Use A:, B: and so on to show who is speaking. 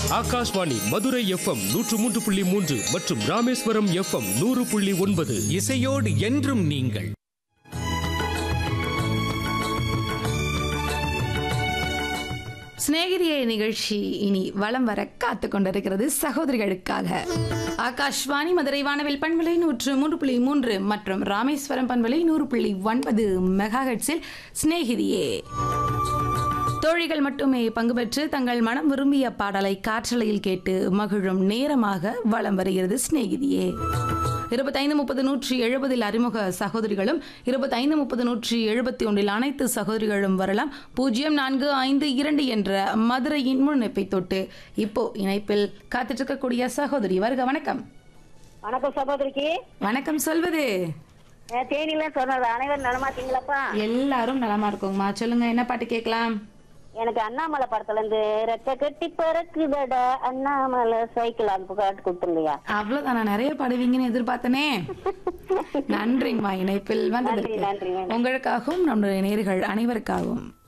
A: Akashvani Madurai FM நூற்று மூன்று புள்ளி மூன்று மற்றும் ராமேஸ்வரம் எஃப்எம் நூறு புள்ளி ஒன்பது
B: இசையோடு என்றும் நீங்கள்
C: சிநேகிதியை நிகழ்ச்சி இனி வலம் வர காத்து கொண்டிருக்கிறது சகோதரிகளுக்காக ஆகாஷ்வாணி மதுரை வானவில் பண்பலை நூற்று மூன்று புள்ளி மூன்று மற்றும் ராமேஸ்வரம் பண்பலை நூறு புள்ளி ஒன்பது மெகாஹெட்ஸில் சிநேகிதியே தோழிகள் மட்டுமே பங்கு பெற்று தங்கள் மனம் விரும்பிய பாடலை காற்றலையில் கேட்டு மகிழும் நேரமாக வலம் வருகிறது சிநேகிதியே இருபத்தைந்து முப்பது நூற்றி எழுபதில் அறிமுக சகோதரிகளும் இருபத்தைந்து முப்பது நூற்றி எழுபத்தி ஒன்றில் அனைத்து சகோதரிகளும் வரலாம் பூஜ்ஜியம் நான்கு ஐந்து இரண்டு என்ற மதுரையின் முன்னிப்பை தொட்டு இப்போ இணைப்பில் காத்துட்டு இருக்கக்கூடிய சகோதரி வருக வணக்கம்
D: வணக்கம் சகோதரிக்கு
C: வணக்கம் சொல்வது
D: அஹ் தேனியில சொன்னது அனைவரும் நலமாத்தீங்களாப்பா
C: எல்லாரும் நலமா இருக்கோங்கம்மா சொல்லுங்க என்ன பாட்டு கேட்கலாம்
D: எனக்கு அண்ணாமலை படத்துல இருந்து ரெக்க கட்டி பறக்குதடா அண்ணாமலை சைக்கிள் அந்த பாட்டு கொடுத்துருங்கய்யா
C: அவ்வளவுதான் நான் நிறைய பாடுவீங்கன்னு எதிர்பார்த்தனே நன்றிங்கம்மா இணைப்பில்
D: நன்றி
C: வந்ததற்கு
D: நன்றி நன்றி
C: உங்களுக்காகவும் நம்முடைய நேர்கள் அனைவருக்காகவும்